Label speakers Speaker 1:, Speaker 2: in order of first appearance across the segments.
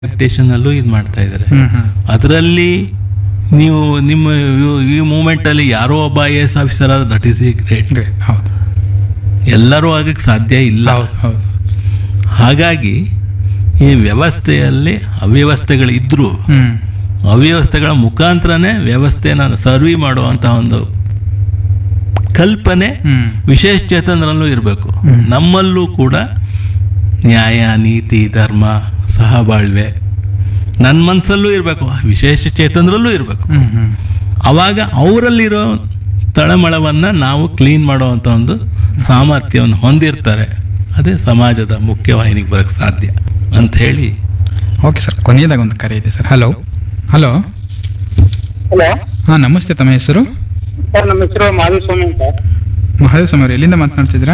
Speaker 1: ಅಲ್ಲೂ ಇದು ಮಾಡ್ತಾ ಇದ್ದಾರೆ
Speaker 2: ಹ್ಮ್ ಹ್ಮ್
Speaker 1: ಅದರಲ್ಲಿ ನೀವು ನಿಮ್ಮ ಇವ್- ಈ ಮೂಮೆಂಟಲ್ಲಿ ಯಾರೋ ಒಬ್ಬ ಐ ಎಸ್ ಆಫೀಸರ್ ಆದ್ರೆ ದಟ್ ಈಸ್ ಗ್ರೇಟ್
Speaker 2: ಗ್ರೇಟ್ ಹೌದು
Speaker 1: ಎಲ್ಲರೂ ಆಗಕ್ಕೆ ಸಾಧ್ಯ ಇಲ್ಲ
Speaker 2: ಹೌದು ಹೌದು
Speaker 1: ಹಾಗಾಗಿ ಈ ವ್ಯವಸ್ಥೆಯಲ್ಲಿ ಅವ್ಯವಸ್ಥೆಗಳಿದ್ರೂ
Speaker 2: ಹ್ಮ್
Speaker 1: ಅವ್ಯವಸ್ಥೆಗಳ ಮುಖಾಂತರನೇ ವ್ಯವಸ್ಥೆನ ಸರ್ವಿ ಮಾಡುವಂಥ ಒಂದು ಕಲ್ಪನೆ
Speaker 2: ಹ್ಮ್
Speaker 1: ವಿಶೇಷ ಚೇತನರಲ್ಲೂ ಇರಬೇಕು
Speaker 2: ಹ್ಮ್.
Speaker 1: ನಮ್ಮಲ್ಲೂ ಕೂಡ ನ್ಯಾಯ ನೀತಿ ಧರ್ಮ ಸಹಬಾಳ್ವೆ ನನ್ನ ಮನಸ್ಸಲ್ಲೂ ಇರಬೇಕು ವಿಶೇಷ ಚೇತನರಲ್ಲೂ ಇರಬೇಕು
Speaker 2: ಹ್ಮ್ ಹ್ಮ್
Speaker 1: ಅವಾಗ ಅವರಲ್ಲಿರೋ ತಳಮಳವನ್ನು ನಾವು ಕ್ಲೀನ್ ಮಾಡುವಂಥ ಒಂದು ಸಾಮರ್ಥ್ಯವನ್ನು ಹೊಂದಿರ್ತಾರೆ ಅದೇ ಸಮಾಜದ ಮುಖ್ಯವಾಹಿನಿಗೆ ಬರೋಕ್ಕೆ ಸಾಧ್ಯ ಅಂತ ಹೇಳಿ
Speaker 2: ಓಕೆ ಸರ್ ಕೊನೆಯದಾಗ ಒಂದು ಕರೆ ಇದೆ ಸರ್ ಹಲೋ ಹಲೋ
Speaker 3: ಹಲೋ
Speaker 2: ಹಾಂ ನಮಸ್ತೆ ತಮ್ಮ ಹೆಸರು
Speaker 3: ಸರ್ ನಮ್ಮ ಹೆಸರು ಮಾಧುಸ್ವಾಮಿ ಅಂತ
Speaker 2: ಮಹದೇವ್ ಅವರು ಎಲ್ಲಿಂದ ಮಾತನಾಡ್ತಿದ್ದೀರಾ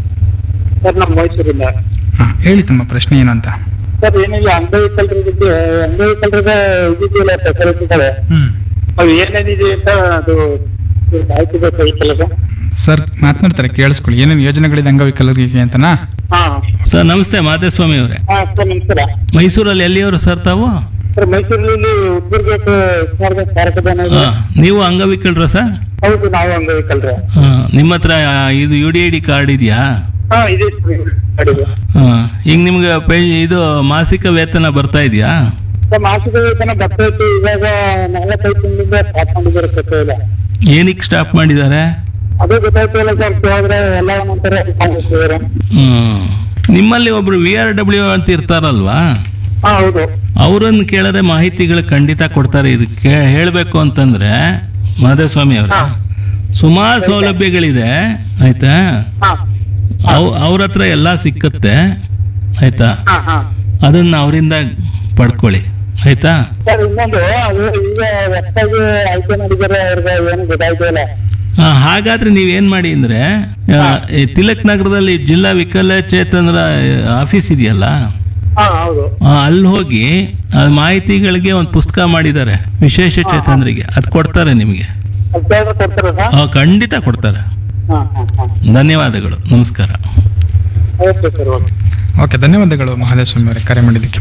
Speaker 3: ಸರ್ ನಮ್ಮ ಮೈಸೂರಿಂದ
Speaker 2: ಹಾಂ ಹೇಳಿ ತಮ್ಮ ಪ್ರಶ್ನೆ ಏನು ಅಂತ
Speaker 3: ಸರ್ ಏನಿಲ್ಲ ಅಂಗವಿಕಲರ ಬಗ್ಗೆ ಅಂಗವಿಕಲರದ ಇದಿದೆಯಲ್ಲ ಫೆಸಿಲಿಟಿಗಳು
Speaker 2: ಹ್ಮ್
Speaker 3: ಅವು ಏನೇನಿದೆ ಅಂತ ಅದು ಇದು ಮಾಹಿತಿ ಬೇಕಾಗಿತ್ತಲ್ಲ ಸರ್
Speaker 2: ಸರ್ ಮಾತನಾಡ್ತಾರೆ ಕೇಳಿಸ್ಕೊಳ್ಳಿ ಏನೇನು ಯೋಜನೆಗಳಿದೆ ಅಂಗವಿಕಲರಿಗೆ ಅಂತನಾ
Speaker 3: ಹಾ
Speaker 1: ಸರ್ ನಮಸ್ತೆ ಮಾಧೇಸ್ವಾಮಿ ಅವರೇ
Speaker 3: ಹಾ ಸರ್ ನಮಸ್ಕಾರ
Speaker 1: ಮೈಸೂರಲ್ಲಿ ಎಲ್ಲಿಯವರು ಸರ್ ತಾವು
Speaker 3: ಸರ್ ಮೈಸೂರಲ್ಲಿ ಉದ್ದುರ್ಗೇಟ್ ಸ್ಮಾರಕ ಕಾರ್ಯಕ್ರಮ ಇದೆ.
Speaker 1: ಹಾ, ನೀವು ಅಂಗವಿಕಲರ ಸರ್
Speaker 3: ಹೌದು ನಾವು ಅಂಗವಿಕಲರೇ
Speaker 1: ಹಾ, ನಿಮ್ಮ ಹತ್ರ ಇದು U D I D card ಇದೆಯಾ
Speaker 3: ಹಾ ಇದೆ ಸರ್ ಅಡಿಗೆ
Speaker 1: ಹಾ, ಈಗ ನಿಮ್ಗೆ ಪೇ ಇದು ಮಾಸಿಕ ವೇತನ ಬರ್ತಾ ಇದೆಯಾ
Speaker 3: ಸರ್ ಮಾಸಿಕ ವೇತನ ಬರ್ತಾ ಇತ್ತು ಇವಾಗ ನಾಲ್ಕೈದು ತಿಂಗಳಿಂದ ಸ್ಟಾರ್ಟ್ ಮಾಡಿದ್ದಾರೆ ಗೊತ್ತೇ ಇಲ್ಲ
Speaker 1: ಏನಕ್ಕೆ ಸ್ಟಾಪ್ ಮಾಡಿದ್ದಾರೆ
Speaker 3: ಅದೇ ಗೊತ್ತಾಯ್ತು ಇಲ್ಲ ಸರ್ ಕೇಳಿದ್ರೆ ಎಲ್ಲ ಒಂದೊಂಥರ ಮಾಡ್ತಿದ್ದಾರೆ
Speaker 1: ಹ್ಮ್. ನಿಮ್ಮಲ್ಲಿ ಒಬ್ರು ವಿ ಆರ್ ಡಬ್ಲ್ಯೂ ಅಂತ ಇರ್ತಾರಲ್ವಾ
Speaker 3: ಹಾ ಹೌದು
Speaker 1: ಅವರನ್ನು ಕೇಳಿದ್ರೆ ಮಾಹಿತಿಗಳು ಖಂಡಿತ ಕೊಡ್ತಾರೆ ಇದು ಕೇ ಹೇಳಬೇಕು ಅಂತಂದ್ರೆ ಮಾಧವಸ್ವಾಮಿ ಅವರ
Speaker 3: ಹಾ.
Speaker 1: ಸುಮಾರು ಸೌಲಭ್ಯಗಳಿದೆ ಆಯ್ತಾ
Speaker 3: ಹಾ
Speaker 1: ಅವ್ ಅವ್ರ ಹತ್ರ ಎಲ್ಲ ಸಿಕ್ಕತ್ತೆ ಆಯ್ತಾ
Speaker 3: ಹಾ ಹಾ
Speaker 1: ಅದನ್ನ ಅವರಿಂದ ಪಡ್ಕೊಳ್ಳಿ ಆಯ್ತಾ
Speaker 3: ಸರ್ ಇನ್ನೊಂದು ಅದು ಈಗ ಹೊಸದಾಗಿ ಆಯ್ಕೆ ಮಾಡಿದ್ದಾರೆ ಅವ್ರಿಗೆ ಏನು ಗೊತ್ತಾಯ್ತು ಇಲ್ಲ
Speaker 1: ಆ, ಹಾಗಾದ್ರೆ ನೀವೇನ್ ಮಾಡಿ ಅಂದ್ರೆ ಆ, ಈ ತಿಲಕ್ ನಗರದಲ್ಲಿ ಜಿಲ್ಲಾ ವಿಕಲಚೇತನರ ಆಫೀಸ್ ಇದೆಯಲ್ಲ
Speaker 3: ಹಾ ಹೌದು
Speaker 1: ಆ, ಅಲ್ಲಿ ಹೋಗಿ ಆ ಮಾಹಿತಿಗಳಿಗೆ ಒಂದು ಪುಸ್ತಕ ಮಾಡಿದ್ದಾರೆ ವಿಶೇಷ ಚೇತನರಿಗೆ ಅದು ಕೊಡ್ತಾರೆ ನಿಮಗೆ
Speaker 3: ಅದು ಕೇಳಿದ್ರೆ ಕೊಡ್ತಾರ ಸರ್
Speaker 1: ಆ, ಖಂಡಿತ ಕೊಡ್ತಾರೆ
Speaker 3: ಹಾ ಹಾ ಹಾ
Speaker 1: ಧನ್ಯವಾದಗಳು ನಮಸ್ಕಾರ
Speaker 3: ಓಕೆ ಸರ್ ಓಕೆ
Speaker 2: ಓಕೆ ಧನ್ಯವಾದಗಳು ಮಹದೇವ್ ಸ್ವಾಮಿ ಅವರೇ ಕರೆ ಮಾಡಿದ್ದಕ್ಕೆ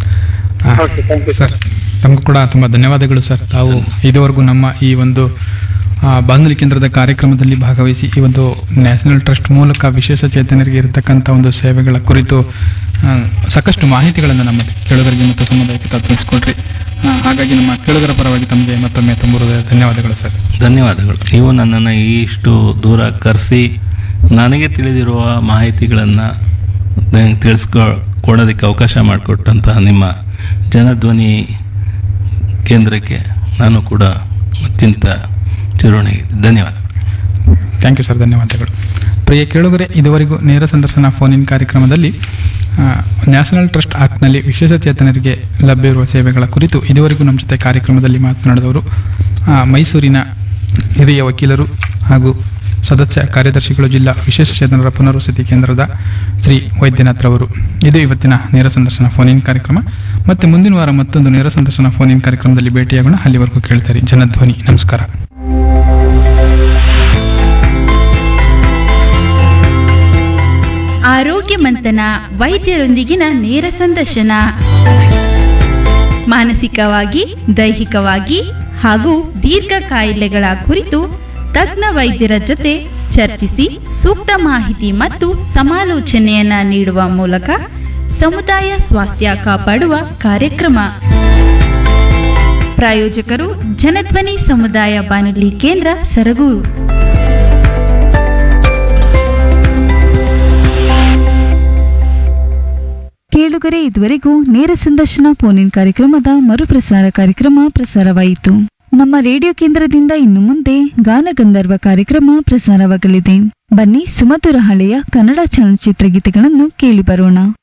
Speaker 2: ಆ,
Speaker 3: ಓಕೆ ಥ್ಯಾಂಕ್ ಯು
Speaker 2: ಸರ್ ತಮಗೂ ಕೂಡ ತುಂಬ ಧನ್ಯವಾದಗಳು ಸರ್ ತಾವು ಇದುವರೆಗೂ ನಮ್ಮ ಈ ಒಂದು ಆ, ಬಾನುಲಿ ಕೇಂದ್ರದ ಕಾರ್ಯಕ್ರಮದಲ್ಲಿ ಭಾಗವಹಿಸಿ ಈ ಒಂದು ನ್ಯಾಷನಲ್ ಟ್ರಸ್ಟ್ ಮೂಲಕ ವಿಶೇಷ ಚೇತನರಿಗೆ ಇರತಕ್ಕಂಥ ಒಂದು ಸೇವೆಗಳ ಕುರಿತು ಆ, ಸಾಕಷ್ಟು ಮಾಹಿತಿಗಳನ್ನು ನಮ್ಮ ಕೇಳುಗರಿಗೆ ಮತ್ತು ಸಮುದಾಯಕ್ಕೆ ತಾವು ತಿಳಿಸ್ಕೊಟ್ರಿ ಆ, ಹಾಗಾಗಿ ನಮ್ಮ ಕೇಳುಗರ ಪರವಾಗಿ ತಮಗೆ ಮತ್ತೊಮ್ಮೆ ತುಂಬ ಹೃದಯದ ಧನ್ಯವಾದಗಳು ಸರ್
Speaker 1: ಧನ್ಯವಾದಗಳು ನೀವು ನನ್ನನ್ನು ಇಷ್ಟು ದೂರ ಕರೆಸಿ ನನಗೆ ತಿಳಿದಿರುವ ಮಾಹಿತಿಗಳನ್ನು ತಿಳಿಸ್ಕೊ ಕೊಡೋದಕ್ಕೆ ಅವಕಾಶ ಮಾಡಿಕೊಟ್ಟಂತಹ ನಿಮ್ಮ ಜನಧ್ವನಿ ಕೇಂದ್ರಕ್ಕೆ ನಾನು ಕೂಡ ಅತ್ಯಂತ ಚಿರೋಣಿ ಧನ್ಯವಾದ
Speaker 2: ಥ್ಯಾಂಕ್ ಯು ಸರ್ ಧನ್ಯವಾದಗಳು ಪ್ರಿಯ ಕೇಳುಗರೆ ಇದುವರೆಗೂ ನೇರ ಸಂದರ್ಶನ ಫೋನ್ ಇನ್ ಕಾರ್ಯಕ್ರಮದಲ್ಲಿ ಆ, ನ್ಯಾಷನಲ್ ಟ್ರಸ್ಟ್ ಆಕ್ಟ್ನಲ್ಲಿ ವಿಶೇಷ ಚೇತನರಿಗೆ ಲಭ್ಯವಿರುವ ಸೇವೆಗಳ ಕುರಿತು ಇದುವರೆಗೂ ನಮ್ಮ ಜೊತೆ ಕಾರ್ಯಕ್ರಮದಲ್ಲಿ ಮಾತನಾಡಿದವರು ಆ, ಮೈಸೂರಿನ ಹಿರಿಯ ವಕೀಲರು ಹಾಗೂ ಸದಸ್ಯ ಕಾರ್ಯದರ್ಶಿಗಳು ಜಿಲ್ಲಾ ವಿಶೇಷ ಚೇತನರ ಪುನರ್ವಸತಿ ಕೇಂದ್ರದ ಶ್ರೀ ವೈದ್ಯನಾಥ್ ರವರು ಇದು ಇವತ್ತಿನ ನೇರ ಸಂದರ್ಶನ ಫೋನ್ ಇನ್ ಕಾರ್ಯಕ್ರಮ ಮತ್ತೆ ಮುಂದಿನ ವಾರ ಮತ್ತೊಂದು ನೇರ ಸಂದರ್ಶನ ಫೋನ್ ಇನ್ ಕಾರ್ಯಕ್ರಮದಲ್ಲಿ ಭೇಟಿಯಾಗೋಣ ಅಲ್ಲಿವರೆಗೂ ಕೇಳ್ತಾರೆ ಜನಧ್ವನಿ ನಮಸ್ಕಾರ
Speaker 4: ಆರೋಗ್ಯ ಮಂಥನ ವೈದ್ಯರೊಂದಿಗಿನ ನೇರ ಸಂದರ್ಶನ ಮಾನಸಿಕವಾಗಿ ದೈಹಿಕವಾಗಿ ಹಾಗೂ ದೀರ್ಘ ಕಾಯಿಲೆಗಳ ಕುರಿತು ತಜ್ಞ ವೈದ್ಯರ ಜೊತೆ ಚರ್ಚಿಸಿ ಸೂಕ್ತ ಮಾಹಿತಿ ಮತ್ತು ಸಮಾಲೋಚನೆಯನ್ನ ನೀಡುವ ಮೂಲಕ ಸಮುದಾಯ ಸ್ವಾಸ್ಥ್ಯ ಕಾಪಾಡುವ ಕಾರ್ಯಕ್ರಮ ಪ್ರಾಯೋಜಕರು ಜನಧ್ವನಿ ಸಮುದಾಯ ಬಾನುಲಿ ಕೇಂದ್ರ ಸರಗೂರು
Speaker 5: ಕೇಳುಗರೆ ಇದುವರೆಗೂ ನೇರ ಸಂದರ್ಶನ ಫೋನ್ ಕಾರ್ಯಕ್ರಮದ ಮರುಪ್ರಸಾರ ಕಾರ್ಯಕ್ರಮ ಪ್ರಸಾರವಾಯಿತು ನಮ್ಮ ರೇಡಿಯೋ ಕೇಂದ್ರದಿಂದ ಇನ್ನು ಮುಂದೆ ಗಾನಗಂಧರ್ವ ಕಾರ್ಯಕ್ರಮ ಪ್ರಸಾರವಾಗಲಿದೆ ಬನ್ನಿ ಸುಮಧುರ ಹಳೆಯ ಕನ್ನಡ ಚಲನಚಿತ್ರ ಗೀತೆಗಳನ್ನು ಕೇಳಿ ಬರೋಣ